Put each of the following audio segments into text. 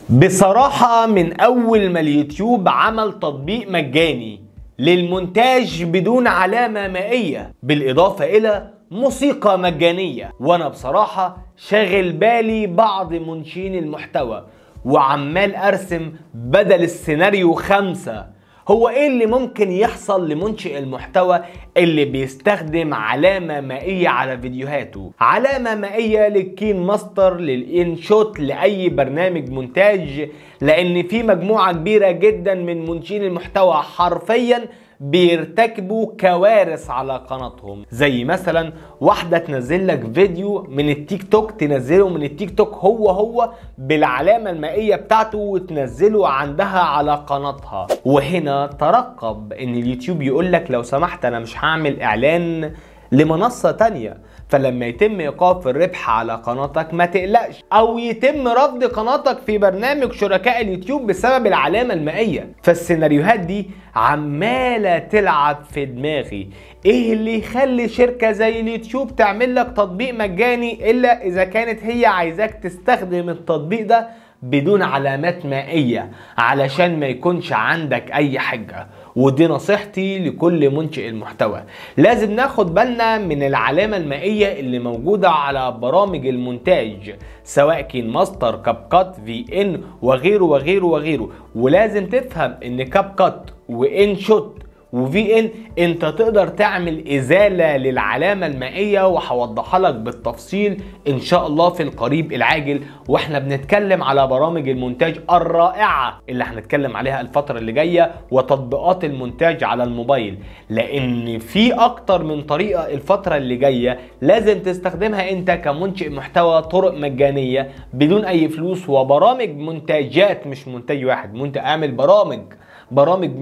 بصراحة من أول ما اليوتيوب عمل تطبيق مجاني للمونتاج بدون علامة مائية بالإضافة إلى موسيقى مجانية وأنا بصراحة شاغل بالي بعض منشئين المحتوى وعمال أرسم بدل السيناريو خمسة هو ايه اللي ممكن يحصل لمنشئ المحتوى اللي بيستخدم علامة مائية على فيديوهاته علامة مائية للكين ماستر للإنشوت لأي برنامج مونتاج لأن في مجموعة كبيرة جدا من منشئين المحتوى حرفيا بيرتكبوا كوارث على قناتهم زي مثلا واحدة تنزل لك فيديو من التيك توك تنزله من التيك توك هو هو بالعلامة المائية بتاعته وتنزله عندها على قناتها وهنا ترقب ان اليوتيوب يقول لك لو سمحت انا مش هعمل اعلان لمنصة تانية فلما يتم ايقاف الربح على قناتك ما تقلقش او يتم رفض قناتك في برنامج شركاء اليوتيوب بسبب العلامة المائية فالسيناريوهات دي عمالة تلعب في دماغي ايه اللي يخلي شركة زي اليوتيوب تعمل لك تطبيق مجاني الا اذا كانت هي عايزاك تستخدم التطبيق ده بدون علامات مائية علشان ما يكونش عندك اي حجة ودي نصيحتي لكل منشئ المحتوى لازم ناخد بالنا من العلامة المائية اللي موجودة على برامج المونتاج سواء كين ماستر كاب كات في ان وغيره وغيره وغيره ولازم تفهم ان كاب كات وان شوت وفي ان انت تقدر تعمل ازاله للعلامه المائيه وهوضحها لك بالتفصيل ان شاء الله في القريب العاجل واحنا بنتكلم على برامج المونتاج الرائعه اللي هنتكلم عليها الفتره اللي جايه وتطبيقات المونتاج على الموبايل لان في اكتر من طريقه الفتره اللي جايه لازم تستخدمها انت كمنشئ محتوى طرق مجانيه بدون اي فلوس وبرامج مونتاجات مش منتج واحد منتج اعمل برامج برامج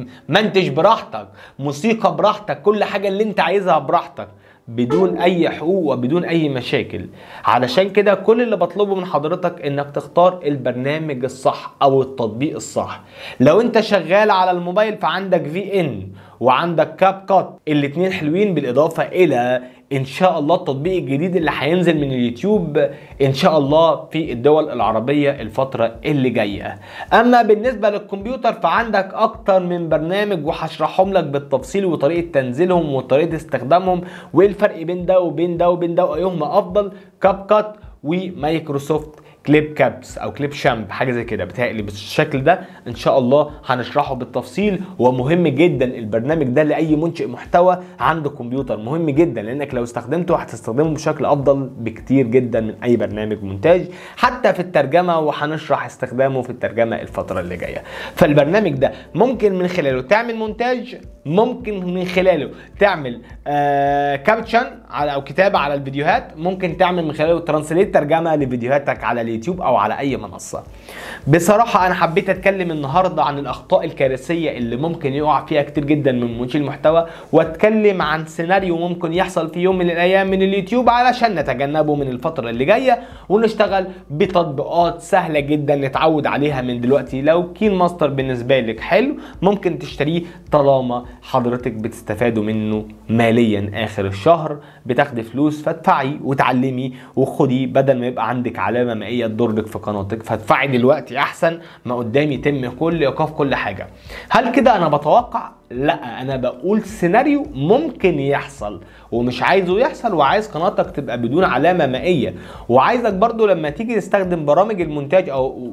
منتج براحتك موسيقى براحتك كل حاجة اللي انت عايزها براحتك بدون اي حقوق وبدون اي مشاكل علشان كده كل اللي بطلبه من حضرتك انك تختار البرنامج الصح او التطبيق الصح لو انت شغال على الموبايل فعندك في ان وعندك كاب كات الاتنين حلوين بالاضافة الى ان شاء الله التطبيق الجديد اللي هينزل من اليوتيوب ان شاء الله في الدول العربية الفترة اللي جاية اما بالنسبة للكمبيوتر فعندك اكتر من برنامج وهشرحهم لك بالتفصيل وطريقة تنزيلهم وطريقة استخدامهم وايه الفرق بين ده وبين ده وبين ده وايهما افضل كاب كات ومايكروسوفت كليب كابس او كليب شامب حاجه زي كده بتهيألي بالشكل ده ان شاء الله هنشرحه بالتفصيل ومهم جدا البرنامج ده لاي منشئ محتوى عنده كمبيوتر مهم جدا لانك لو استخدمته هتستخدمه بشكل افضل بكتير جدا من اي برنامج مونتاج حتى في الترجمه وهنشرح استخدامه في الترجمه الفتره اللي جايه فالبرنامج ده ممكن من خلاله تعمل مونتاج ممكن من خلاله تعمل آه كابتشن على او كتابه على الفيديوهات ممكن تعمل من خلاله ترانسليت ترجمه لفيديوهاتك على اليوتيوب او على اي منصه بصراحه انا حبيت اتكلم النهارده عن الاخطاء الكارثيه اللي ممكن يقع فيها كتير جدا من منشئ المحتوى واتكلم عن سيناريو ممكن يحصل في يوم من الايام من اليوتيوب علشان نتجنبه من الفتره اللي جايه ونشتغل بتطبيقات سهله جدا نتعود عليها من دلوقتي لو كين ماستر بالنسبه لك حلو ممكن تشتريه طالما حضرتك بتستفادوا منه ماليا اخر الشهر بتاخدي فلوس فادفعي وتعلمي وخدي بدل ما يبقى عندك علامه مائيه تضرك في قناتك فادفعي دلوقتي احسن ما قدام يتم كل ايقاف كل حاجه هل كده انا بتوقع لا انا بقول سيناريو ممكن يحصل ومش عايزه يحصل وعايز قناتك تبقى بدون علامه مائيه وعايزك برضو لما تيجي تستخدم برامج المونتاج او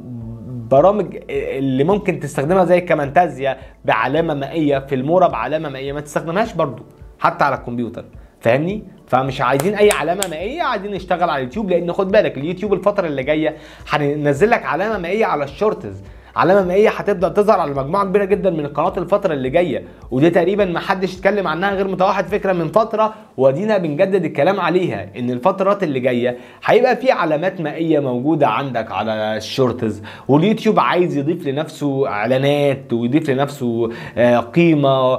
برامج اللي ممكن تستخدمها زي كامنتازيا بعلامه مائيه في المورا بعلامه مائيه ما تستخدمهاش برضو حتى على الكمبيوتر فاهمني فمش عايزين اي علامه مائيه عايزين نشتغل على اليوتيوب لان خد بالك اليوتيوب الفتره اللي جايه هننزل لك علامه مائيه على الشورتز علامه مائيه هتبدا تظهر على مجموعه كبيره جدا من القنوات الفتره اللي جايه ودي تقريبا ما حدش اتكلم عنها غير متوحد فكره من فتره ودينا بنجدد الكلام عليها ان الفترات اللي جايه هيبقى في علامات مائيه موجوده عندك على الشورتز واليوتيوب عايز يضيف لنفسه اعلانات ويضيف لنفسه قيمه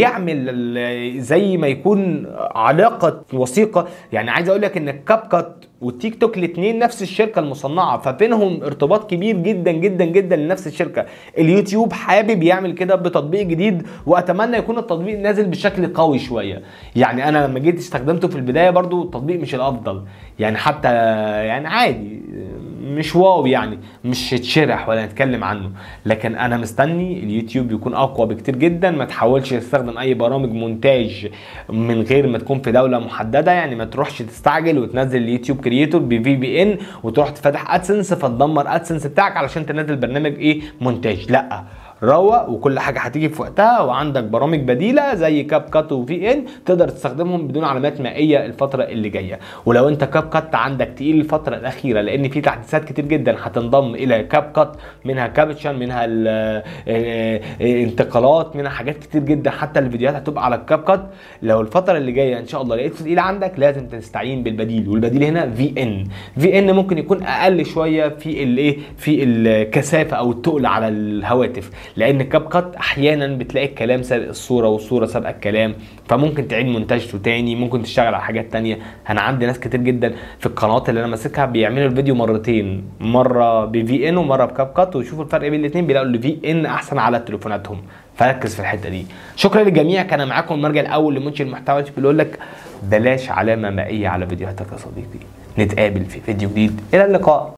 ويعمل زي ما يكون علاقه وثيقه يعني عايز اقول لك ان الكاب كات والتيك توك الاثنين نفس الشركه المصنعه فبينهم ارتباط كبير جدا جدا جدا لنفس الشركه اليوتيوب حابب يعمل كده بتطبيق جديد واتمنى يكون التطبيق نازل بشكل قوي شويه يعني انا لما جيت استخدمته في البدايه برضو التطبيق مش الافضل يعني حتى يعني عادي مش واو يعني مش يتشرح ولا نتكلم عنه لكن انا مستني اليوتيوب يكون اقوى بكتير جدا ما تحاولش تستخدم اي برامج مونتاج من غير ما تكون في دوله محدده يعني ما تروحش تستعجل وتنزل اليوتيوب كرييتور بفي بي ان وتروح تفتح ادسنس فتدمر ادسنس بتاعك علشان تنزل برنامج ايه مونتاج لا روق وكل حاجه هتيجي في وقتها وعندك برامج بديله زي كاب كات وفي ان تقدر تستخدمهم بدون علامات مائيه الفتره اللي جايه ولو انت كاب كات عندك تقيل الفتره الاخيره لان في تحديثات كتير جدا هتنضم الى كاب كات منها كابتشن منها الانتقالات منها حاجات كتير جدا حتى الفيديوهات هتبقى على الكاب كات لو الفتره اللي جايه ان شاء الله لقيت تقيل عندك لازم تستعين بالبديل والبديل هنا في ان في ان ممكن يكون اقل شويه في الايه في الكثافه او التقل على الهواتف لان كاب كات احيانا بتلاقي الكلام سابق الصوره والصوره سابقه الكلام فممكن تعيد مونتاجته تاني ممكن تشتغل على حاجات تانية انا عندي ناس كتير جدا في القنوات اللي انا ماسكها بيعملوا الفيديو مرتين مره بفي ان ومره بكاب كات ويشوفوا الفرق بين الاثنين بيلاقوا اللي في ان احسن على تليفوناتهم فركز في الحته دي شكرا للجميع كان معاكم المرجع الاول لمنشئ المحتوى بيقول لك بلاش علامه مائيه على فيديوهاتك يا صديقي نتقابل في فيديو جديد الى اللقاء